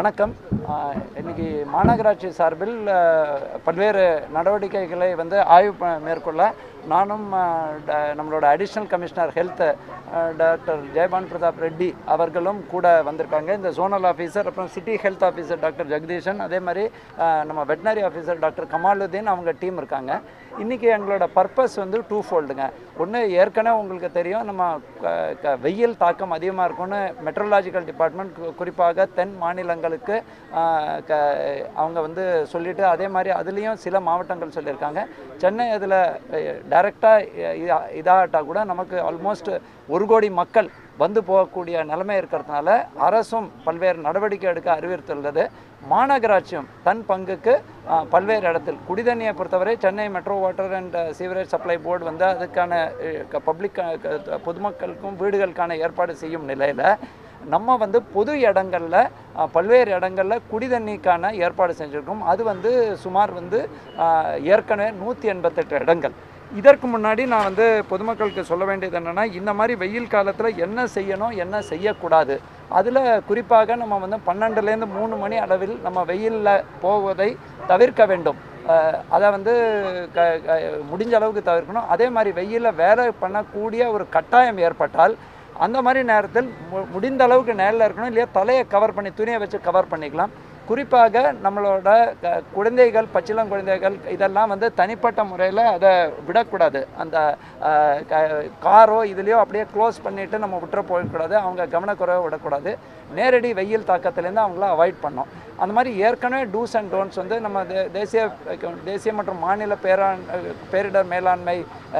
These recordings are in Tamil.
வணக்கம் ஆஹ் இன்னைக்கு மாநகராட்சி சார்பில் ஆஹ், பல்வேறு நடவடிக்கைகளை வந்து ஆய்வு ப- மேற்கொள்ள நானும் ஆஹ், ட- நம்மளோட அடிஷ்னல் கமிஷனர் ஹெல்த் டாக்டர் ஜெயபான் பிரதாப் ரெட்டி அவர்களும் கூட வந்திருக்காங்க இந்த ஜோனல் ஆஃபீஸர் அப்புறம் city health officer doctor Jagadeesan அதே மாதிரி ஆஹ், நம்ம வெட்டினரி ஆஃபீஸர் டாக்டர் கமாலுதீன் அவங்க டீம் இருக்காங்க இன்றைக்கி எங்களோட பர்பஸ் வந்து டூ ஃபோல்டுங்க ஒன்று ஏற்கனவே உங்களுக்கு தெரியும் நம்ம க- க- வெயில் தாக்கம் அதிகமாக இருக்கும்னு மெட்ரலாஜிக்கல் டிபார்ட்மெண்ட் குறிப்பாக தென் மாநிலங்களுக்கு ஆஹ், க அவங்க வந்து சொல்லிட்டு அதே மாதிரி அதுலேயும் சில மாவட்டங்கள் சொல்லியிருக்காங்க சென்னை அதில் டைரெக்டாக இதாகட்டா கூட நமக்கு ஆல்மோஸ்ட் ஒரு கோடி மக்கள் வந்து போகக்கூடிய நிலைமை இருக்கிறதுனால அரசும் பல்வேறு நடவடிக்கை எடுக்க அறிவுறுத்துள்ளது மாநகராட்சியும் தன் பங்குக்கு ஆஹ், பல்வேறு இடத்தில் குடிதண்ணியை பொறுத்தவரை Chennai metro water and sewerage supply board வந்து அதுக்கான பப்ளிக் பொதுமக்களுக்கும் வீடுகளுக்கான ஏற்பாடு செய்யும் நிலையில் நம்ம வந்து பொது இடங்களில் அஹ், பல்வேறு இடங்களில் குடிதண்ணிக்கான ஏற்பாடு செஞ்சுருக்கோம் அது வந்து சுமார் வந்து அஹ், ஏற்கனவே நூற்றி எண்பத்தெட்டு இடங்கள் இதற்கு முன்னாடி நான் வந்து பொதுமக்களுக்கு சொல்ல வேண்டியது என்னென்னா இந்த மாதிரி வெயில் காலத்தில் என்ன செய்யணும் என்ன செய்யக்கூடாது அதில் குறிப்பாக நம்ம வந்து பன்னெண்டுலேருந்து மூணு மணி அளவில் நம்ம வெயிலில் போவதை தவிர்க்க வேண்டும் அஹ், அதை வந்து க க- முடிஞ்ச அளவுக்கு தவிர்க்கணும் அதே மாதிரி வெயிலில் வேலை பண்ணக்கூடிய ஒரு கட்டாயம் ஏற்பட்டால் அந்த மாதிரி நேரத்தில் மு- முடிந்த அளவுக்கு நேரில் இருக்கணும் இல்லையா தலையை கவர் பண்ணி துணியை வச்சு கவர் பண்ணிக்கலாம் குறிப்பாக நம்மளோட க- குழந்தைகள் பச்சிளம் குழந்தைகள் இதெல்லாம் வந்து தனிப்பட்ட முறையில் அதை விடக்கூடாது அந்த அஹ், க- காரோ இதுலேயோ அப்படியே க்ளோஸ் பண்ணிவிட்டு நம்ம விட்டுற போயிடக்கூடாது அவங்க கவனக்குறைவை விடக்கூடாது நேரடி வெயில் தாக்கத்துலேருந்து அவங்கள அவாய்ட் பண்ணோம் அந்த மாதிரி ஏற்கனவே டூஸ் அண்ட் டோன்ஸ் வந்து நம்ம தே- தேசிய தேசிய மற்றும் மாநில பேராண் பேரிடர் மேலாண்மை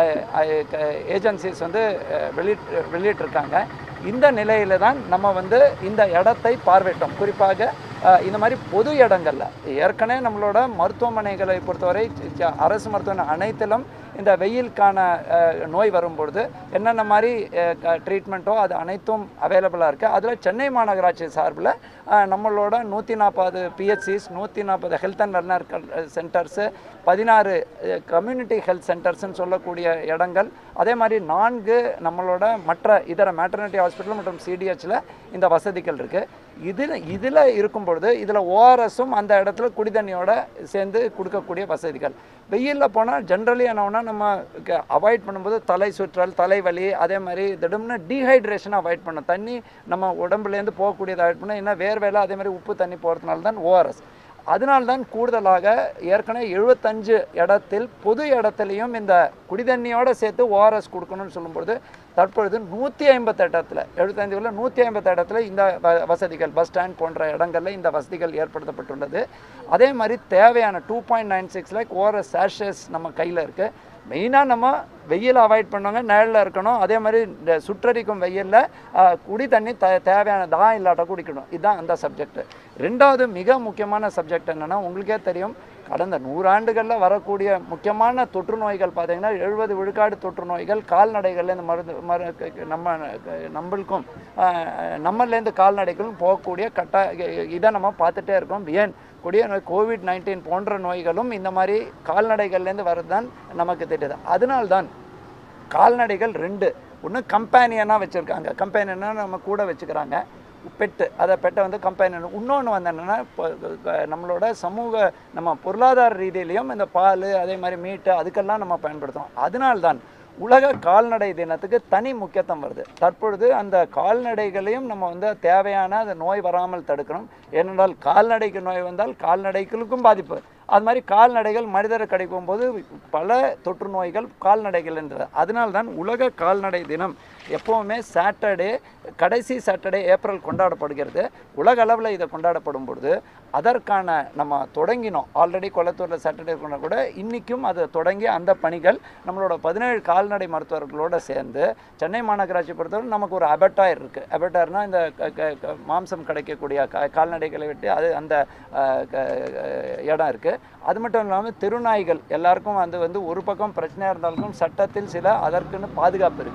ஏஜென்சிஸ் வந்து அஹ், வெளியிட் வெளியிட்டிருக்காங்க இந்த நிலையில தான் நம்ம வந்து இந்த இடத்தை பார்வையிட்டோம் குறிப்பாக அஹ், இந்த மாதிரி பொது இடங்கள்ல ஏற்கனவே நம்மளோட மருத்துவமனைகளை பொறுத்தவரை ச- அரசு மருத்துவமனை அனைத்திலும் இந்த வெயிலுக்கான அஹ், நோய் வரும்பொழுது என்னென்ன மாதிரி ட்ரீட்மெண்ட்டோ அது அனைத்தும் அவைலபிளாக இருக்குது அதில் சென்னை மாநகராட்சி சார்பில் நம்மளோட நூற்றி நாற்பது பிஹெச்சிஸ் நூற்றி நாற்பது ஹெல்த் அண்ட் வெல்னர் சென்டர்ஸு பதினாறு கம்யூனிட்டி ஹெல்த் சென்டர்ஸ்னு சொல்லக்கூடிய இடங்கள் அதே மாதிரி நான்கு நம்மளோட மற்ற இதர மேட்டர்னிட்டி ஹாஸ்பிட்டல் மற்றும் சிடிஹெச்சில் இந்த வசதிகள் இருக்குது இதில் இதில் இருக்கும் பொழுது இதில் ஓஆர்எஸும் அந்த இடத்துல குடிதண்ணியோட சேர்ந்து கொடுக்கக்கூடிய வசதிகள் வெயிலில் போனால் ஜென்ரலி என்னன்னா நம்ம அவாய்ட் பண்ணும்போது தலை சுற்றல் தலைவலி அதே மாதிரி திடம்னு டீஹைட்ரேஷனை அவாய்ட் பண்ணணும் தண்ணி நம்ம உடம்புலேருந்து போகக்கூடியதை அவாய்ட் பண்ணணும் ஏன்னா வேர்வேல அதே மாதிரி உப்பு தண்ணி போகிறதுனால தான் ஓஆர்எஸ் அதனால்தான் கூடுதலாக ஏற்கனவே எழுபத்தஞ்சு இடத்தில் பொது இடத்துலையும் இந்த குடிதண்ணியோட சேர்த்து ஓஆர்எஸ் கொடுக்கணும்னு சொல்லும்பொழுது தற்பொழுது நூற்றி ஐம்பத்து இடத்துல எழுபத்தஞ்சு உள்ள நூற்றி ஐம்பத்து இடத்துல இந்த வ- வசதிகள் பஸ் ஸ்டாண்ட் போன்ற இடங்களில் இந்த வசதிகள் ஏற்படுத்தப்பட்டுள்ளது அதே மாதிரி தேவையான two point nine six lakh ORS சேஷஸ் நம்ம கையில் இருக்குது மெயினாக நம்ம வெயில் அவாய்ட் பண்ணுவாங்க நிழலில் இருக்கணும் அதே மாதிரி இந்த சுற்றரிக்கும் வெயிலில் குடி தண்ணி த தேவையான தான் இல்லாட்ட குடிக்கணும் இதுதான் அந்த சப்ஜெக்ட் ரெண்டாவது மிக முக்கியமான சப்ஜெக்ட் என்னென்னா உங்களுக்கே தெரியும் கடந்த நூறாண்டுகளில் வரக்கூடிய முக்கியமான தொற்று நோய்கள் பார்த்தீங்கன்னா எழுபது விழுக்காடு தொற்று நோய்கள் கால்நடைகள்ல இந்த மருந்து மரு க- க- நம்ம க- நம்மளுக்கும் ஆஹ், நம்மளேருந்து கால்நடைகளும் போகக்கூடிய கட்ட இதை நம்ம பார்த்துட்டே இருக்கோம் ஏன் கொடிய நோய் கோவிட் நைன்டீன் போன்ற நோய்களும் இந்த மாதிரி கால்நடைகள்லேருந்து வருதுதான் நமக்கு தெரியுது அதனால்தான் கால்நடைகள் ரெண்டு ஒன்று கம்பேனியனாக வச்சுருக்காங்க கம்பேனியனா நம்ம கூட வச்சுக்கிறாங்க பெட்டு அதை பெட்டை வந்து கம்பேனியன் இன்னொன்று வந்து என்னென்னா இப்போ அஹ் நம்மளோட சமூக நம்ம பொருளாதார ரீதியிலையும் இந்த பால் அதே மாதிரி மீட்டு அதுக்கெல்லாம் நம்ம பயன்படுத்துகிறோம் அதனால்தான் உலக கால்நடை தினத்துக்கு தனி முக்கியத்துவம் வருது தற்பொழுது அந்த கால்நடைகளையும் நம்ம வந்து தேவையான அந்த நோய் வராமல் தடுக்கணும் ஏனென்றால் கால்நடைக்கு நோய் வந்தால் கால்நடைகளுக்கும் பாதிப்பு அது மாதிரி கால்நடைகள் மனிதரை கிடைக்கும் போது பல தொற்று நோய்கள் கால்நடைகள் என்றது அதனால்தான் உலக கால்நடை தினம் எப்போவுமே சாட்டர்டே கடைசி சாட்டர்டே ஏப்ரல் கொண்டாடப்படுகிறது உலக அளவில் இதை கொண்டாடப்படும் பொழுது அதற்கான நம்ம தொடங்கினோம் ஆல்ரெடி கொளத்தூரில் சாட்டர்டே கொண்டா கூட இன்றைக்கும் அது தொடங்கி அந்த பணிகள் நம்மளோட பதினேழு கால்நடை மருத்துவர்களோட சேர்ந்து சென்னை மாநகராட்சி பொறுத்தவரை நமக்கு ஒரு அபட்டாயர் இருக்குது அபட்டாயர்னால் இந்த க- க- க- மாம்சம் கிடைக்கக்கூடிய கா கால்நடைகளை விட்டு அது அந்த அஹ், க- இடம் இருக்குது அது மட்டும் இல்லாமல் தெருநாய்கள் எல்லாருக்கும் அது வந்து ஒரு பக்கம் பிரச்சனையாக இருந்தாலும் சட்டத்தில் சில அதற்குன்னு பாதுகாப்பு இருக்குது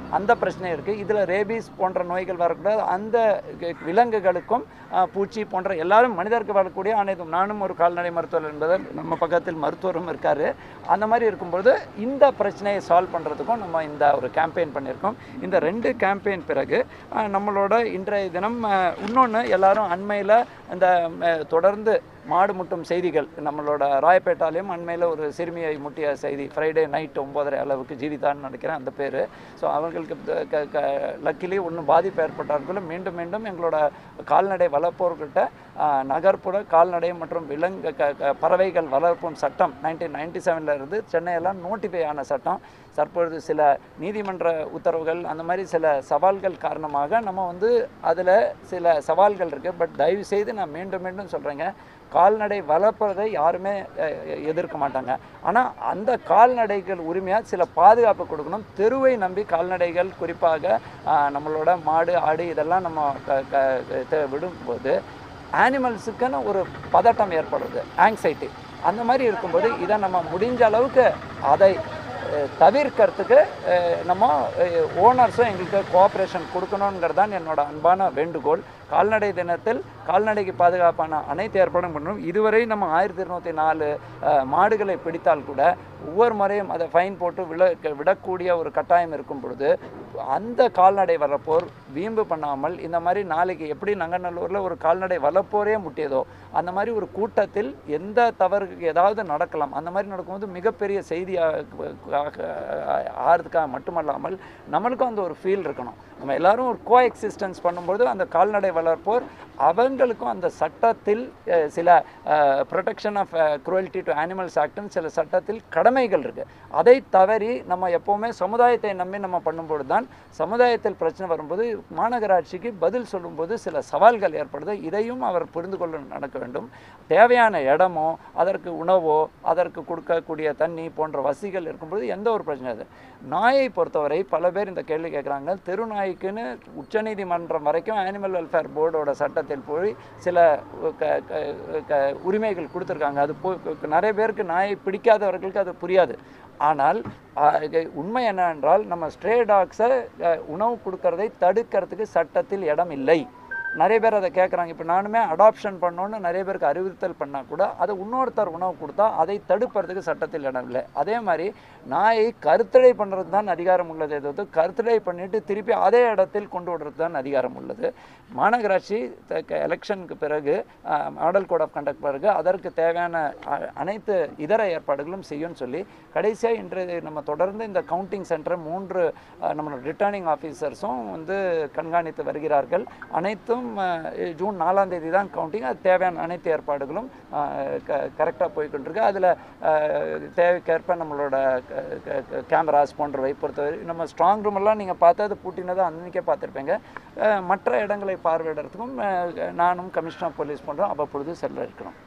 அந்த பிரச்சனை இருக்குது இதில் ரேபீஸ் போன்ற நோய்கள் வரக்கூடாது அந்த க- விலங்குகளுக்கும் ஆஹ், பூச்சி போன்ற எல்லாரும் மனிதருக்கு வரக்கூடிய அனைத்தும் நானும் ஒரு கால்நடை மருத்துவர் என்பதால் நம்ம பக்கத்தில் மருத்துவரும் இருக்கார் அந்த மாதிரி இருக்கும்பொழுது இந்த பிரச்சனையை சால்வ் பண்ணுறதுக்கும் நம்ம இந்த ஒரு கேம்பெயின் பண்ணியிருக்கோம் இந்த ரெண்டு கேம்பெயின் பிறகு ஆஹ், நம்மளோட இன்றைய தினம் இன்னொன்று எல்லாரும் அண்மையில் இந்த ம, தொடர்ந்து மாடு முட்டும் செய்திகள் நம்மளோட ராயப்பேட்டாலையும் அண்மையில் ஒரு சிறுமியை முட்டிய செய்தி ஃப்ரைடே நைட் ஒம்போதரை அளவுக்கு ஜீவிதான்னு நினைக்கிறேன் அந்த பேர் ஸோ அவங்களுக்கு லக்கிலி ஒன்றும் பாதிப்பு ஏற்பட்டார்களும் மீண்டும் மீண்டும் எங்களோட கால்நடை வளர்ப்போர்கிட்ட ஆஹ், நகர்ப்புற கால்நடை மற்றும் விலங்கு க க- பறவைகள் வளர்ப்பும் சட்டம் நைன்டீன் நைன்டி இருந்து சென்னையெல்லாம் நோட்டிஃபை ஆன சட்டம் தற்பொழுது சில நீதிமன்ற உத்தரவுகள் அந்த மாதிரி சில சவால்கள் காரணமாக நம்ம வந்து அதில் சில சவால்கள் இருக்குது பட் தயவு செய்து நான் மீண்டும் மீண்டும் சொல்கிறேங்க கால்நடை வளர்ப்பதை யாருமே அஹ், எதிர்க்க மாட்டாங்க ஆனால் அந்த கால்நடைகள் உரிமையாக சில பாதுகாப்பு கொடுக்கணும் தெருவை நம்பி கால்நடைகள் குறிப்பாக ஆஹ், நம்மளோட மாடு ஆடு இதெல்லாம் நம்ம க க த- விடும்போது ஆனிமல்ஸுக்குன்னு ஒரு பதட்டம் ஏற்படுது ஆங்ஸைட்டி அந்த மாதிரி இருக்கும்போது இதை நம்ம முடிஞ்ச அளவுக்கு அதை அஹ், தவிர்க்கறதுக்கு அஹ், நம்ம ஓனர்ஸும் எங்களுக்கு கோஆப்ரேஷன் கொடுக்கணுங்கிறது தான் என்னோட அன்பான வேண்டுகோள் கால்நடை தினத்தில் கால்நடைக்கு பாதுகாப்பான அனைத்து ஏற்பாடும் பண்ணணும் இதுவரை நம்ம ஆயிரத்தி இருநூத்தி நாலு அஹ், மாடுகளை பிடித்தால் கூட ஒவ்வொரு முறையும் அதை ஃபைன் போட்டு விட விடக்கூடிய ஒரு கட்டாயம் இருக்கும் பொழுது அந்த கால்நடை வளர்ப்போர் வீம்பு பண்ணாமல் இந்த மாதிரி நாளைக்கு எப்படி நங்கநல்லூரில் ஒரு கால்நடை வளர்ப்போரே முட்டியதோ அந்த மாதிரி ஒரு கூட்டத்தில் எந்த தவறுக்கு ஏதாவது நடக்கலாம் அந்த மாதிரி நடக்கும்போது மிகப்பெரிய செய்தியாக ஆகிறதுக்காக மட்டுமல்லாமல் நம்மளுக்கும் அந்த ஒரு ஃபீல் இருக்கணும் நம்ம எல்லாரும் ஒரு கோ எக்ஸிஸ்டன்ஸ் பண்ணும்போது அந்த கால்நடை வளர்ப்போர் அவங்களுக்கும் அந்த சட்டத்தில் அஹ், சில protection of cruelty to animals ஆக்ட்னு சில சட்டத்தில் கடமைகள் இருக்குது அதை தவறி நம்ம எப்போவுமே சமுதாயத்தை நம்பி நம்ம பண்ணும்போது தான் சமுதாயத்தில் பிரச்சனை வரும்போது மாநகராட்சிக்கு பதில் சொல்லும்போது சில சவால்கள் ஏற்படுது இதையும் அவர் புரிந்து கொள்ள நடக்க வேண்டும் தேவையான இடமோ அதற்கு உணவோ அதற்கு கொடுக்கக்கூடிய தண்ணி போன்ற வசதிகள் இருக்கும்போது எந்த ஒரு பிரச்சனை இல்லை நாயை பொறுத்தவரை பல பேர் இந்த கேள்வி கேட்குறாங்க தெருநாய்க்குன்னு உச்சநீதிமன்றம் வரைக்கும் அனிமல் வெல்ஃபேர் போர்டோட சட்டத்தில் போய் சில க- க- க- உரிமைகள் கொடுத்துருக்காங்க அது போ நிறைய பேருக்கு நாயை பிடிக்காதவர்களுக்கு அது புரியாது ஆனால் ஆ, இது உண்மை என்னவென்றால் நம்ம ஸ்ட்ரே டாக்ஸை உணவு கொடுக்கறதை தடுக்கிறதுக்கு சட்டத்தில் இடம் இல்லை நிறைய பேர் அதை கேட்குறாங்க இப்போ நானுமே அடாப்ஷன் பண்ணோன்னு நிறைய பேருக்கு அறிவுறுத்தல் பண்ணால் கூட அதை இன்னொருத்தர் உணவு கொடுத்தா அதை தடுப்பறதுக்கு சட்டத்தில் இடம் இல்லை அதே மாதிரி நாயை கருத்தடை பண்ணுறது தான் அதிகாரம் உள்ளதே தவிர்த்து கருத்தடை பண்ணிட்டு திருப்பி அதே இடத்தில் கொண்டு விடுறது தான் அதிகாரம் உள்ளது மாநகராட்சி எலெக்ஷனுக்கு பிறகு மாடல் கோட் ஆஃப் கண்டக்ட் பிறகு அதற்கு தேவையான அ- அனைத்து இதர ஏற்பாடுகளும் செய்யும்னு சொல்லி கடைசியாக இன்று நம்ம தொடர்ந்து இந்த கவுண்டிங் சென்டரை மூன்று அஹ், நம்மளோட ரிட்டர்னிங் ஆஃபீஸர்ஸும் வந்து கண்காணித்து வருகிறார்கள் அனைத்தும் அஹ், ஜூன் நாலாம் தேதி தான் கவுண்டிங் அது தேவையான அனைத்து ஏற்பாடுகளும் கரெக்டாக போய்கொண்டிருக்கு அதில் தேவைக்கேற்ப நம்மளோட கேமராஸ் போன்றவை பொறுத்தவரை நம்ம ஸ்ட்ராங் ரூம் எல்லாம் நீங்கள் பார்த்து அது பூட்டினதை அன்றைக்கே பார்த்துருப்பீங்க அஹ், மற்ற இடங்களை பார்வையிடறதுக்கும் அஹ், நானும் கமிஷனர் ஆஃப் போலீஸ் போன்றோம் அவ்வப்பொழுது செல்ல இருக்கிறோம்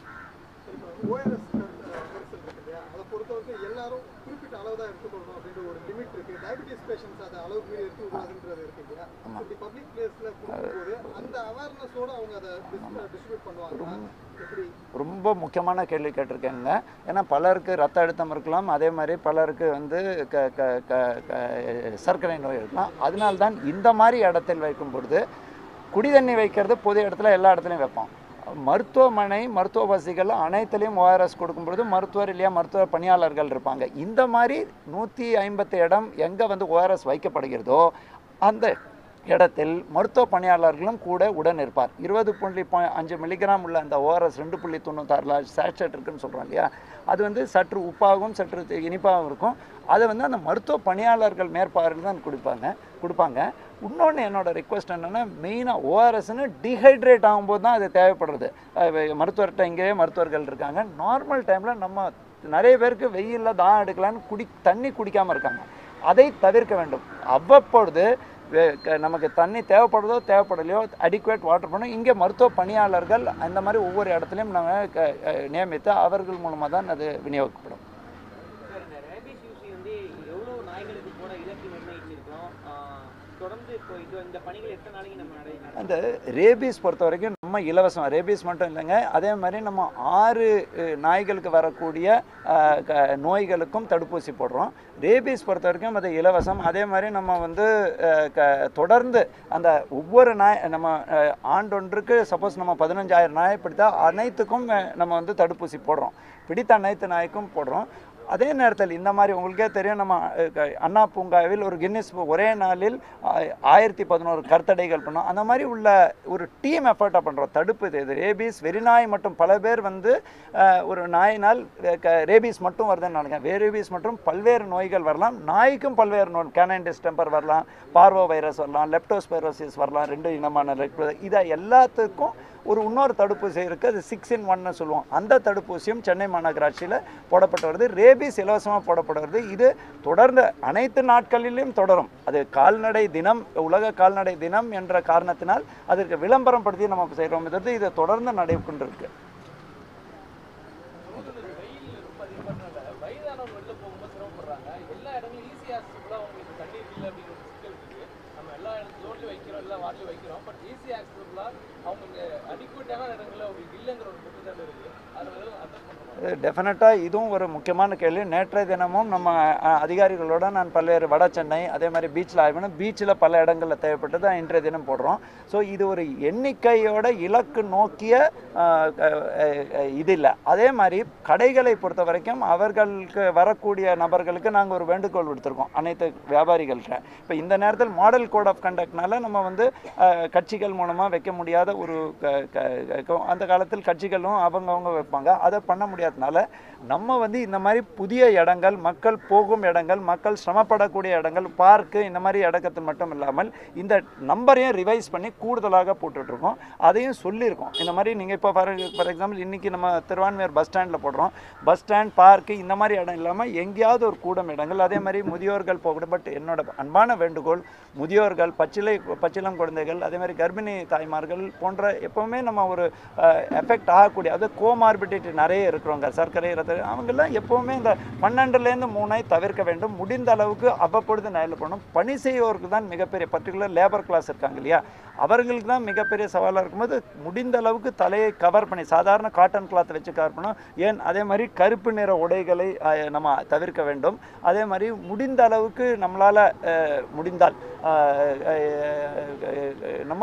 ஓஎன்எஸ் கரிசல் இருக்கு இல்லையா அதை பொறுத்தவரைக்கும் எல்லாரும் குறிப்பிட்ட அளவு தான் எடுத்துக்கொள்ளணும் அப்படின்ற ஒரு லிமிட் இருக்கு டயபிட்டிஸ் பேஷண்ட்ஸ் அதை அளவுக்கு மீறி எடுத்துக்கூடாதுன்றது இருக்கு இல்லையா இப்படி பப்ளிக் பிளேஸ்ல கொடுக்கும்போது அந்த அவேர்னஸோட அவங்க அதை டிஸ்ட்ரிபியூட் பண்ணுவாங்க எப்படி ரொம்ப முக்கியமான கேள்வி கேட்டிருக்கேங்க ஏன்னா பலருக்கு ரத்த அழுத்தம் இருக்கலாம் அதே மாதிரி பலருக்கு வந்து க க க க சர்க்கரை நோய் இருக்கலாம் அதனால்தான் இந்த மாதிரி இடத்தில் வைக்கும் பொழுது குடி தண்ணி வைக்கிறது பொது இடத்துல எல்லா இடத்துலையும் வைப்போம் மருத்துவமனை மருத்துவ வசதிகள் அனைத்துலேயும் ஓஆர்எஸ் கொடுக்கும்பொழுது மருத்துவர் இல்லையா மருத்துவ பணியாளர்கள் இருப்பாங்க இந்த மாதிரி நூற்றி ஐம்பத்து இடம் எங்கே வந்து ஓஆர்எஸ் வைக்கப்படுகிறதோ அந்த இடத்தில் மருத்துவ பணியாளர்களும் கூட உடன் இருப்பார் இருபது புள்ளி பா- அஞ்சு மில்லிகிராம் உள்ள அந்த ஓஆர்எஸ் ரெண்டு புள்ளி தொண்ணூத்தாறுல சேட்செட் இருக்குன்னு சொல்கிறோம் இல்லையா அது வந்து சற்று உப்பாகவும் சற்று தி- இனிப்பாகவும் இருக்கும் அதை வந்து அந்த மருத்துவ பணியாளர்கள் மேற்பார்வையில் தான் கொடுப்பாங்க கொடுப்பாங்க இன்னொன்று என்னோட ரிக்வெஸ்ட் என்னென்னா மெயினாக ஓஆர்எஸ்னு டீஹைட்ரேட் ஆகும்போது தான் அது தேவைப்படுறது அஹ் மருத்துவர்கிட்ட இங்கேயே மருத்துவர்கள் இருக்காங்க நார்மல் டைமில் நம்ம நிறைய பேருக்கு வெயிலில் தான் எடுக்கலான்னு குடி தண்ணி குடிக்காமல் இருக்காங்க அதை தவிர்க்க வேண்டும் அவ்வப்பொழுது வே- க- நமக்கு தண்ணி தேவைப்படுதோ தேவைப்படலையோ அடிக்குவேட் வாட்டர் பண்ணும் இங்கே மருத்துவ பணியாளர்கள் அந்த மாதிரி ஒவ்வொரு இடத்துலையும் நாங்கள் நியமித்து அவர்கள் மூலமாக தான் அது விநியோகிக்கப்படும் சார் இந்த ரேபிஸ் யூசி வந்து எவ்வளோ நாய்களுக்கு போட இலக்கு நிர்ணயிச்சிருக்கோம் ஆஹ் தொடர்ந்து இப்போ இது இந்த பணிகள் எத்தனை நாளைக்கு நம்ம நடை நடக்கும்? அந்த ரேபீஸ் பொறுத்த வரைக்கும் நம்ம இலவசம் ரேபீஸ் மட்டும் இல்லைங்க அதே மாதிரி நம்ம ஆறு அஹ், நாய்களுக்கு வரக்கூடிய அஹ், க- நோய்களுக்கும் தடுப்பூசி போடுறோம் ரேபீஸ் பொறுத்த வரைக்கும் அது இலவசம் அதே மாதிரி நம்ம வந்து அஹ், க- தொடர்ந்து அந்த ஒவ்வொரு நாய் நம்ம அஹ், ஆண்டொன்றுக்கு சப்போஸ் நம்ம பதினஞ்சாயிரம் நாயை பிடித்தா அனைத்துக்கும் அஹ், நம்ம வந்து தடுப்பூசி போடுறோம் பிடித்த அனைத்து நாய்க்கும் போடுறோம் அதே நேரத்தில் இந்த மாதிரி உங்களுக்கே தெரியும் நம்ம அஹ், க- அண்ணா பூங்காவில் ஒரு கின்னிஸ் புக் ஒரே நாளில் ஆ- ஆயிரத்தி பதினோரு கருத்தடைகள் பண்ணோம் அந்த மாதிரி உள்ள ஒரு டீம் எஃபர்ட்டாக பண்ணுறோம் தடுப்பு இது இது ரேபீஸ் வெறிநாய் மட்டும் பல பேர் வந்து அஹ், ஒரு நாயினால் அஹ், க- ரேபீஸ் மட்டும் வருதுன்னு நினைக்கிறேன் வே ரேபீஸ் மற்றும் பல்வேறு நோய்கள் வரலாம் நாய்க்கும் பல்வேறு நோய் கேனைன் டிஸ்டெம்பர் வரலாம் பார்வோ வைரஸ் வரலாம் லெப்டோஸ்பைரோசிஸ் வரலாம் ரெண்டு இனமான ரெட் இதை எல்லாத்துக்கும் ஒரு இன்னொரு தடுப்பூசி இருக்குது அது சிக்ஸ் இன் ஒன்னு சொல்லுவோம் அந்த தடுப்பூசியும் சென்னை மாநகராட்சியில் போடப்பட்டு வருது ரேபீஸ் இலவசமாக போடப்பட்டு வருது இது தொடர்ந்து அனைத்து நாட்களிலும் தொடரும் அது கால்நடை தினம் உலக கால்நடை தினம் என்ற காரணத்தினால் அதற்கு விளம்பரம் படுத்தி நம்ம செய்கிறோம் தவிர்த்து இது தொடர்ந்து நடைபெற்றிருக்கு வயதானவங்க வெளில போகும்போது சிரமப்படுறாங்க எல்லா இடங்களும் ஈஸி ஆக்சஸபிளாக அவங்களுக்கு தண்ணீர் இல்லை அப்படிங்கிற ஒரு சிக்கல் இருக்கு நம்ம எல்லா ஜோன்லையும் வைக்கிறோம் எல்லா வார்டிலையும் வைக்கிறோம் பட் ஈஸி ஆக்சஸபிளாக அவங்க அடிக்குவேட்டான இடங்கள்ல அவங்களுக்கு இல்லைங்கிற ஒரு குற்றச்சாட்டு இருக்கு அதை வந்து அட்டன் பண்ணுறோம் டெஃபினட்டாக இதுவும் ஒரு முக்கியமான கேள்வி நேற்றைய தினமும் நம்ம அஹ், அதிகாரிகளோட நான் பல்வேறு வட சென்னை அதே மாதிரி பீச்சில் ஆய்வுன்னு பீச்சில் பல இடங்களில் தேவைப்பட்டது இன்றைய தினம் போடுறோம் ஸோ இது ஒரு எண்ணிக்கையோட இலக்கு நோக்கிய அஹ், அஹ், அஹ், இது இல்லை அதே மாதிரி கடைகளை பொறுத்த வரைக்கும் அவர்களுக்கு வரக்கூடிய நபர்களுக்கு நாங்கள் ஒரு வேண்டுகோள் விடுத்திருக்கோம் அனைத்து வியாபாரிகள்கிட்ட இப்போ இந்த நேரத்தில் மாடல் கோட் ஆஃப் கண்டக்ட்னால நம்ம வந்து அஹ், கட்சிகள் மூலமாக வைக்க முடியாத ஒரு க- க- க- அந்த காலத்தில் கட்சிகளும் அவங்கவங்க வைப்பாங்க அதை பண்ண முடியாதனால நம்ம வந்து இந்த மாதிரி புதிய இடங்கள் மக்கள் போகும் இடங்கள் மக்கள் சிரமப்படக்கூடிய இடங்கள் பார்க்கு இந்த மாதிரி இடக்கத்தில் மட்டும் இல்லாமல் இந்த நம்பரையும் ரிவைஸ் பண்ணி கூடுதலாக போட்டுட்ருக்கோம் அதையும் சொல்லியிருக்கோம் இந்த மாதிரி நீங்கள் இப்போ ஃபார் ஃபார் எக்ஸாம்பிள் இன்றைக்கி நம்ம திருவான்மையூர் பஸ் ஸ்டாண்டில் போடுறோம் பஸ் ஸ்டாண்ட் பார்க்கு இந்த மாதிரி இடம் இல்லாமல் எங்கேயாவது ஒரு கூடம் இடங்கள் அதே மாதிரி முதியோர்கள் போகக்கூடாது பட் என்னோட அன்பான வேண்டுகோள் முதியோர்கள் பச்சிலை பச்சிளம் குழந்தைகள் அதே மாதிரி கர்ப்பிணி தாய்மார்கள் போன்ற எப்போவுமே நம்ம ஒரு எஃபெக்ட் ஆகக்கூடிய அது கோமார்பிடிட்டி நிறைய இருக்கிறவங்க சர்க்கரை ரத்த அவங்கெல்லாம் எப்போவுமே இந்த பன்னெண்டுலேருந்து மூணை தவிர்க்க வேண்டும் முடிந்த அளவுக்கு அவ்வப்பொழுது நயல் பண்ணணும் பணி செய்வோருக்கு தான் மிகப்பெரிய பர்டிகுலர் லேபர் கிளாஸ் இருக்காங்க இல்லையா அவர்களுக்கு தான் மிகப்பெரிய சவாலாக இருக்கும்போது முடிந்த அளவுக்கு தலையை கவர் பண்ணி சாதாரண காட்டன் கிளாத் வச்சு கவர் பண்ணணும் ஏன் அதே மாதிரி கருப்பு நிற உடைகளை அஹ், நம்ம தவிர்க்க வேண்டும் அதே மாதிரி முடிந்த அளவுக்கு நம்மளால் முடிந்தால் அஹ், அஹ், நம்ம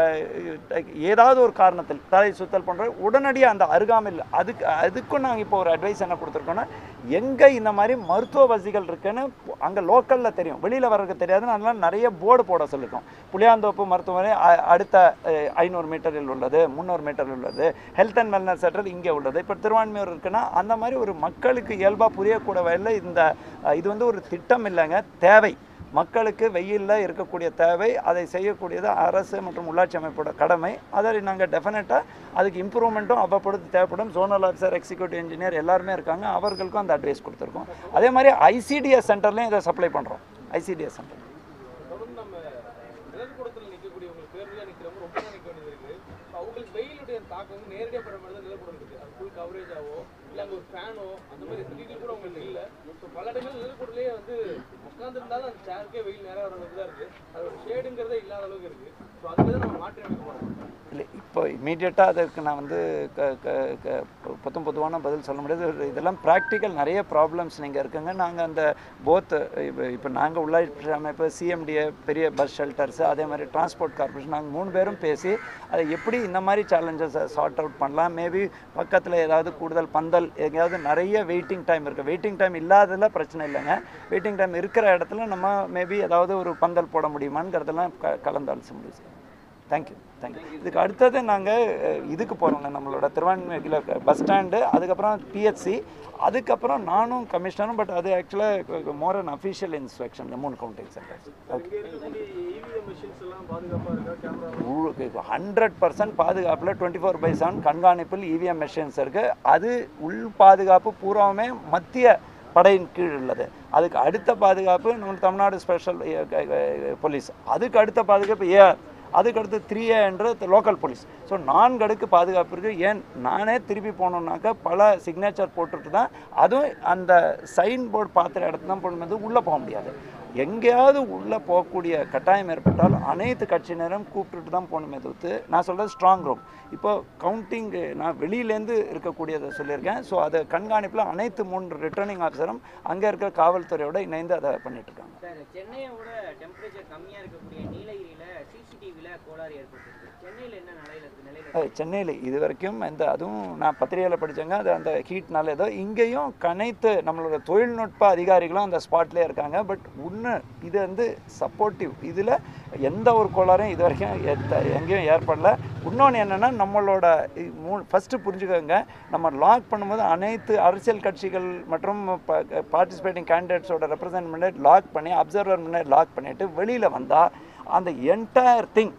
அஹ், ஏதாவது ஒரு காரணத்தில் தலை சுத்தல் போன்ற உடனடியாக அந்த அருகாமையில் அதுக்கு அதுக்கும் நாங்கள் இப்போ ஒரு அட்வைஸ் என்ன கொடுத்துருக்கோன்னா எங்கே இந்த மாதிரி மருத்துவ வசதிகள் இருக்குன்னு அங்கே லோக்கலில் தெரியும் வெளியில் வர்றதுக்கு தெரியாதுன்னு அதனால நிறைய போர்டு போட சொல்லியிருக்கோம் புளியாந்தோப்பு மருத்துவமனை அ- அடுத்த ஐநூறு மீட்டரில் உள்ளது முந்நூறு மீட்டரில் உள்ளது ஹெல்த் அண்ட் வெல்னஸ் சென்டர் இங்கே உள்ளது இப்போ திருவான்மையூர் இருக்குன்னா அந்த மாதிரி ஒரு மக்களுக்கு இயல்பாக புரியக்கூட வகையில் இந்த அஹ், இது வந்து ஒரு திட்டம் இல்லைங்க தேவை மக்களுக்கு வெயிலில் இருக்கக்கூடிய தேவை அதை செய்யக்கூடியது அரசு மற்றும் உள்ளாட்சி அமைப்போட கடமை அதை நாங்கள் டெஃபினட்டாக அதுக்கு இம்ப்ரூவ்மெண்ட்டும் அவ்வப்பொழுது தேவைப்படும் ஜோனல் ஆஃபீஸர் எக்ஸிக்யூட்டிவ் இன்ஜினியர் எல்லாருமே இருக்காங்க அவர்களுக்கும் அந்த அட்வைஸ் கொடுத்துருக்கோம் அதே மாதிரி ஐசிடிஎஸ் சென்டர்லையும் இதை சப்ளை பண்ணுறோம் ஐசிடிஎஸ் சென்டர் தொடர்ந்து நம்ம நிழற்கூடத்தில் நிற்கக்கூடியவங்களுக்கு பேருந்தில் நிற்கிறவங்க ரொம்ப நேரம் நிற்க வேண்டியது இருக்கு So அவங்களுக்கு வெயிலுடைய தாக்கம் வந்து நேரடியாக படுற மாதிரி தான் நிழற்கூடம் இருக்குது அது ஃபுல் கவரேஜாவோ இல்லை அங்கே ஒரு ஃபேனோ அந்த மாதிரி ஃபெசிலிட்டி கூட உங்களுக்கு இல்லை ஸோ பல இடங்கள் நிழற்கூடலேயே வந்து உட்காந்துருந்தாலும் அந்த சேருக்கே வெயில் நேரம் வர மாதிரி தான் இருக்குது அதோட ஷேடுங்கிறதே இல்லாத அளவுக்கு இருக்குது ஸோ அதுக்கு தான் நம்ம மாற்றி அமைக்க போகிறோம் இல்லை இப்போ இமீடியட்டாக அதற்கு நான் வந்து க க க பொத்தும் பொதுவான பதில் சொல்ல முடியாது ஒரு இதெல்லாம் ப்ராக்டிக்கல் நிறைய ப்ராப்ளம்ஸ் நீங்கள் இருக்குங்க நாங்கள் அந்த போத் இப்போ இப்போ நாங்கள் உள்ளாட்சி அமைப்பு சிஎம்டிஏ பெரிய பஸ் ஷெல்டர்ஸ் அதே மாதிரி டிரான்ஸ்போர்ட் கார்பரேஷன் நாங்கள் மூணு பேரும் பேசி அதை எப்படி இந்த மாதிரி சேலஞ்சஸை சார்ட் அவுட் பண்ணலாம் மேபி பக்கத்தில் ஏதாவது கூடுதல் பந்தல் எங்கேயாவது நிறைய வெயிட்டிங் டைம் இருக்குது வெயிட்டிங் டைம் இல்லாததில் பிரச்சனை இல்லைங்க வெயிட்டிங் டைம் இருக்கிற இடத்துல நம்ம மேபி ஏதாவது ஒரு பந்தல் போட முடியுமாங்கிறதெல்லாம் க கலந்து ஆலோசனை முடியும் தேங்க்யூ தேங்க்யூ இதுக்கு அடுத்தது நாங்கள் இதுக்கு போகிறோங்க நம்மளோட திருவான்மையில் பஸ் ஸ்டாண்டு அதுக்கப்புறம் பிஹெச்சி அதுக்கப்புறம் நானும் கமிஷனரும் பட் அது ஆக்சுவலாக மோர் அன் அஃபிஷியல் இன்ஸ்பெக்ஷன் மூணு கவுண்டிங் சென்டர்ஸ் ஓகே இங்கே இருக்கக்கூடிய இவிஎம் மிஷின்ஸ் எல்லாம் பாதுகாப்பாக இருக்கா கேமரா ஹண்ட்ரட் பர்சன்ட் பாதுகாப்பில் டுவெண்ட்டி ஃபோர் பை செவன் கண்காணிப்பில் இவிஎம் மெஷின்ஸ் இருக்குது அது உள் பாதுகாப்பு பூராவுமே மத்திய படையின் கீழ் உள்ளது அதுக்கு அடுத்த பாதுகாப்பு நம்ம தமிழ்நாடு ஸ்பெஷல் போலீஸ் அதுக்கு அடுத்த பாதுகாப்பு ஏஆர் அதுக்கு அடுத்து த்ரீ ஏ என்ற லோக்கல் போலீஸ் ஸோ நான்கு அடுக்கு பாதுகாப்பு இருக்குது ஏன் நானே திருப்பி போனோம்னாக்கா பல சிக்னேச்சர் போட்டுட்டு தான் அதுவும் அந்த சைன் போர்டு பார்த்துற இடத்துல தான் போடும்போது உள்ளே போக முடியாது எங்கேயாவது உள்ளே போகக்கூடிய கட்டாயம் ஏற்பட்டால் அனைத்து கட்சியினரும் கூப்பிட்டுட்டு தான் போகணுமே தவிர்த்து நான் சொல்கிறது ஸ்ட்ராங் ரூம் இப்போ கவுண்டிங் நான் வெளியிலேருந்து இருக்கக்கூடியதை சொல்லியிருக்கேன் ஸோ அதை கண்காணிப்பில் அனைத்து மூன்று ரிட்டர்னிங் ஆஃபீஸரும் அங்கே இருக்கிற காவல்துறையோட இணைந்து அதை பண்ணிட்டு இருக்காங்க சார் சென்னையோட டெம்பரேச்சர் கம்மியா இருக்கக்கூடிய நீலகிரியில சிசிடிவில கோளாறு ஏற்பட்டிருக்கு சென்னையில என்ன நிலையில இருக்கு நிலையில இருக்கு? அஹ் சென்னையில் இது வரைக்கும் இந்த அதுவும் நான் பத்திரிகையில் படித்தேங்க அது அந்த ஹீட்னால ஏதோ இங்கேயும் கனைத்து நம்மளோட தொழில்நுட்ப அதிகாரிகளும் அந்த ஸ்பாட்லேயே இருக்காங்க பட் ஒன்று இது வந்து சப்போர்ட்டிவ் இதில் எந்த ஒரு கோளாறும் இது வரைக்கும் எத்த- எங்கேயும் ஏற்படல இன்னொன்று என்னென்னா நம்மளோட இ- மூ ஃபஸ்ட்டு புரிஞ்சுக்கோங்க நம்ம லாக் பண்ணும்போது அனைத்து அரசியல் கட்சிகள் மற்றும் பார்ட்டிசிபேட்டிங் கேண்டிடேட்ஸோட ரெப்ரசன்ட் லாக் பண்ணி அப்சர்வர் முன்னாடி லாக் பண்ணிவிட்டு வெளியில் வந்தால் அந்த என்டையர் திங்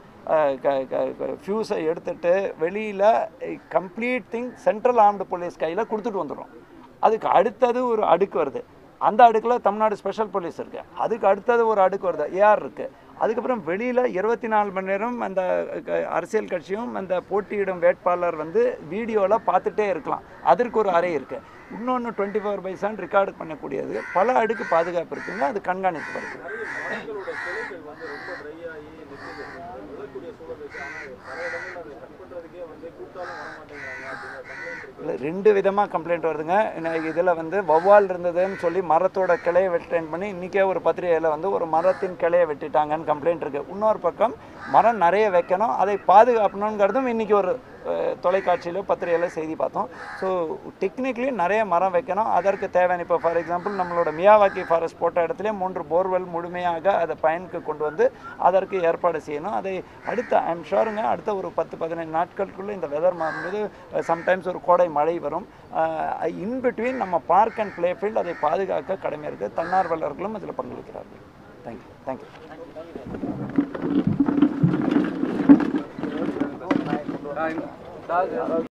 ஃபியூஸை எடுத்துட்டு வெளியில் complete thing central armed police கையில் கொடுத்துட்டு வந்துடும் அதுக்கு அடுத்தது ஒரு அடுக்கு வருது அந்த அடுக்கில் தமிழ்நாடு ஸ்பெஷல் போலீஸ் இருக்குது அதுக்கு அடுத்தது ஒரு அடுக்கு வருது ஏஆர் இருக்குது அதுக்கப்புறம் வெளியில் இருபத்தி நாலு மணி நேரம் அந்த க- அரசியல் கட்சியும் அந்த போட்டியிடும் வேட்பாளர் வந்து வீடியோவில் பார்த்துட்டே இருக்கலாம் அதற்கு ஒரு அறை இருக்குது இன்னொன்று twenty four by seven record பண்ணக்கூடியது பல அடுக்கு பாதுகாப்பு இருக்குங்க அது கண்காணிப்பு வருது மரங்களோட கிளைகள் வந்து ரொம்ப ட்ரை ஆகி நிற்குது விழக்கூடிய சூழல் இருக்கு ஆனால் பல இடங்கள்ல அதை கட் பண்ணுறதுக்கே வந்து கூப்பிட்டாலும் வர மாட்டேங்கிறாங்க அப்படிங்கிற கம்ப்ளைண்ட் இருக்கு இல்ல, ரெண்டு விதமாக கம்ப்ளைண்ட் வருதுங்க இதில் வந்து வௌவால் இருந்ததுன்னு சொல்லி மரத்தோட கிளையை வெட்டேன் பண்ணி இன்றைக்கே ஒரு பத்திரிகையில் வந்து ஒரு மரத்தின் கிளையை வெட்டிட்டாங்கன்னு கம்ப்ளைண்ட் இருக்குது இன்னொரு பக்கம் மரம் நிறைய வைக்கணும் அதை பாதுகாக்கணுங்கிறதும் இன்றைக்கி ஒரு தொலைக்காட்சியிலோ பத்திரிகையில் செய்தி பார்த்தோம் ஸோ டெக்னிக்கலி நிறைய மரம் வைக்கணும் அதற்கு தேவையான இப்போ ஃபார் எக்ஸாம்பிள் நம்மளோட மியாவாக்கி ஃபாரஸ்ட் போட்ட இடத்துல மூன்று போர்வெல் முழுமையாக அதை பயனுக்கு கொண்டு வந்து அதற்கு ஏற்பாடு செய்யணும் அதை அடுத்த ஐம் ஷோருங்க அடுத்த ஒரு பத்து பதினைந்து நாட்களுக்குள்ளே இந்த வெதர் மாறும்போது சம்டைம்ஸ் ஒரு கோடை மழை வரும் இன் பிட்வீன் நம்ம பார்க் அண்ட் ப்ளே ஃபீல்ட் அதை பாதுகாக்க கடமை இருக்குது தன்னார்வலர்களும் இதில் பங்களிக்கிறார்கள் தேங்க்யூ தேங்க்யூ